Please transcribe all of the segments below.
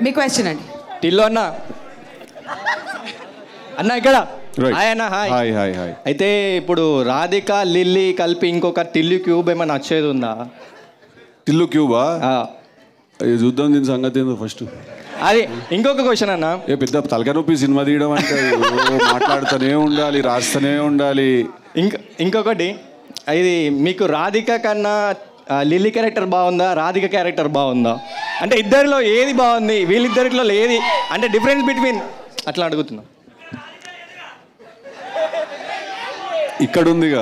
మీ question అండి టిల్లు అన్న అన్న ఇక్కడ Right. హాయ్ అన్న హాయ్ హాయ్ హాయ్ హాయ్ అయితే ఇప్పుడు రాధిక లిల్లీ కలిపి ఇంకొక టిల్లు క్యూబ్ ఏమైనా వచ్చేది ఉందా టిల్లు క్యూబా ఆ, అది చూద్దాం దీని సంగతి ఏందో ఫస్ట్ అది ఇంకొక క్వశ్చన్ అన్న ఏ పెద్ద తలకాయ నొప్పి సినిమా తీయడం అంటే ఓ మాట్లాడుతూనే ఉండాలి రాస్తూనే ఉండాలి ఇంక ఇంకొకటి ఇది మీకు రాధిక కన్నా ఆ, లిల్లీ క్యారెక్టర్ బాగుందా రాధిక క్యారెక్టర్ బాగుందా అంటే ఇద్దరిలో ఏది బాగుంది వీళ్ళిద్దరిలో ఏది అంటే డిఫరెన్స్ బిట్వీన్ అట్లా అడుగుతున్నా ఇక్కడ ఉందిగా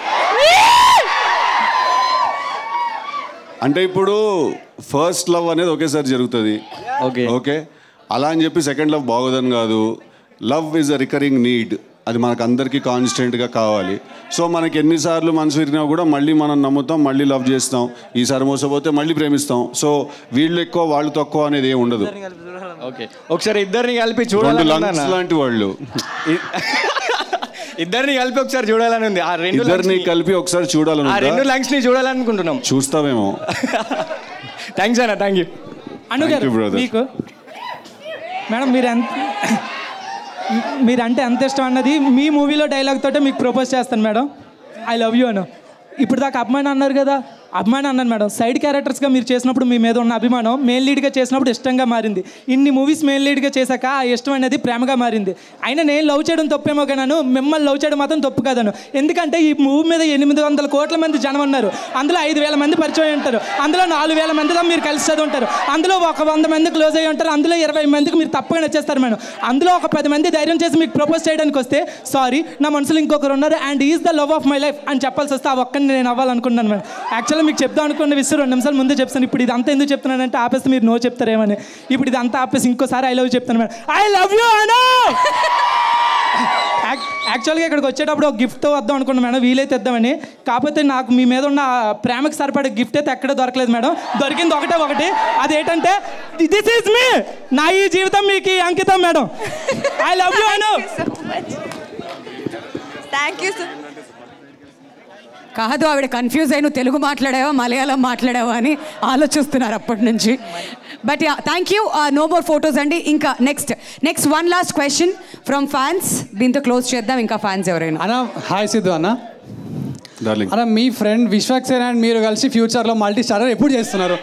అంటే ఇప్పుడు ఫస్ట్ లవ్ అనేది ఒకేసారి జరుగుతుంది ఓకే ఓకే అలా అని చెప్పి సెకండ్ లవ్ బాగోదని కాదు love is a recurring need అది మనకు అందరికీ కాన్స్టెంట్గా కావాలి సో మనకి ఎన్నిసార్లు మనసు విరిగినా కూడా మళ్ళీ మనం నమ్ముతాం మళ్ళీ లవ్ చేస్తాం ఈసారి మోసపోతే మళ్ళీ ప్రేమిస్తాం సో వీళ్ళు ఎక్కువ వాళ్ళు తక్కువ అనేది ఏమి ఉండదు ఓకే ఒకసారి ఇద్దరిని కలిపి రెండు చూడాలని లంగ్స్ ఉందన్న. లాంటి వాళ్ళు ఇద్దరిని కలిపి ఒకసారి చూడాలని ఉంది ఆ రెండు ఇద్దరిని lungs ని- కలిపి ఒకసారి చూడాలని ఆ రెండు ఉందా? లంగ్స్ ని చూడాలనుకుంటున్నాం చూస్తామేమో థ్యాంక్స్ అన్న థ్యాంక్ యూ అను Thank గారు you, brother. మీకు మేడం మీరు ఎంత మీరు అంటే ఎంత ఇష్టం అన్నది మీ మూవీలో డైలాగ్ తోటే మీకు ప్రపోజ్ చేస్తాను madam I love you Anu ఇప్పుడు దాకా అభిమానం అన్నారు కదా అభిమానం అన్నాను మేడం సైడ్ క్యారెక్టర్స్గా మీరు చేసినప్పుడు మీ మీద ఉన్న అభిమానం మెయిన్ లీడ్గా చేసినప్పుడు ఇష్టంగా మారింది ఇన్ని మూవీస్ మెయిన్ లీడ్గా చేశాక ఆ ఇష్టం అనేది ప్రేమగా మారింది అయినా నేను లవ్ చేయడం తప్పేమో కాను మిమ్మల్ని లవ్ చేయడం మాత్రం తప్పు కాదను ఎందుకంటే ఈ మూవీ మీద ఎనిమిది వందల కోట్ల మంది జనం ఉన్నారు అందులో ఐదు వేల మంది పరిచయం ఉంటారు అందులో నాలుగు వేల మందితో మీరు కలిసి చదువుంటారు అందులో ఒక వంద మంది క్లోజ్ అయ్యి ఉంటారు అందులో ఇరవై మందికి మీరు తప్పగా నచ్చేస్తారు మేడం అందులో ఒక పది మంది ధైర్యం చేసి మీకు ప్రపోజ్ చేయడానికి వస్తే సారీ నా మనసులో ఇంకొకరు ఉన్నారు and is the love of my life అని చెప్పాల్సి వస్తే ఆ ఒక్కరిని నేను అవ్వాలనుకున్నాను మేడం యాక్చువల్గా మీకు చెప్దాం అనుకున్న విషయం రెండు నిమిషాలు ముందే చెప్తాను ఇప్పుడు ఇది అంతా ఎందుకు చెప్తున్నానంటే ఆపేస్తే మీరు నో చెప్తారేమని ఇప్పుడు ఇది అంతా ఆపేసి ఇంకోసారి ఐ లవ్ చెప్తాను madam I love you Anu యాక్- యాక్చువల్గా ఇక్కడికి వచ్చేటప్పుడు ఒక గిఫ్ట్ వద్దాం అనుకున్నాను మేడం వీలైతే ఇద్దామని కాకపోతే నాకు మీ మీద ఉన్న ఆ ప్రేమకి సరిపడే గిఫ్ట్ అయితే ఎక్కడ దొరకలేదు మేడం దొరికింది ఒకటే ఒకటి అదేంటంటే దిస్ ఈజ్ మీ నా ఈ జీవితం మీకు ఈ అంకితం madam I love you Anu thank you కాదు ఆవిడ కన్ఫ్యూజ్ అయి నువ్వు తెలుగు మాట్లాడావా మలయాళం మాట్లాడావా అని ఆలోచిస్తున్నారు అప్పటి నుంచి but ya thank you no more photos అండి ఇంకా next next one last question from fans దీంతో క్లోజ్ చేద్దాం ఇంకా ఫ్యాన్స్ ఎవరైనా అన్న హాయ్ సిద్ధు అన్న డార్లింగ్ అన్న మీ ఫ్రెండ్ విశ్వక్ సేన్ అండ్ మీరు కలిసి ఫ్యూచర్లో మల్టీ స్టారర్ ఎప్పుడు చేస్తున్నారు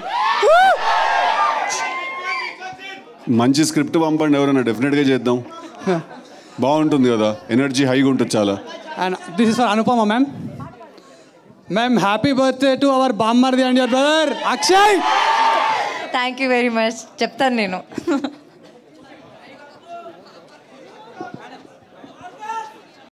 మంచి స్క్రిప్ట్ పంపండి ఎవరైనా డెఫినెట్గా చేద్దాం బాగుంటుంది కదా ఎనర్జీ హైగా ఉంటుంది చాలా and this is for Anupama ma'am ma'am happy birthday to our బామ్మర్ది and your brother Akshay thank you very much చెప్తాను నేను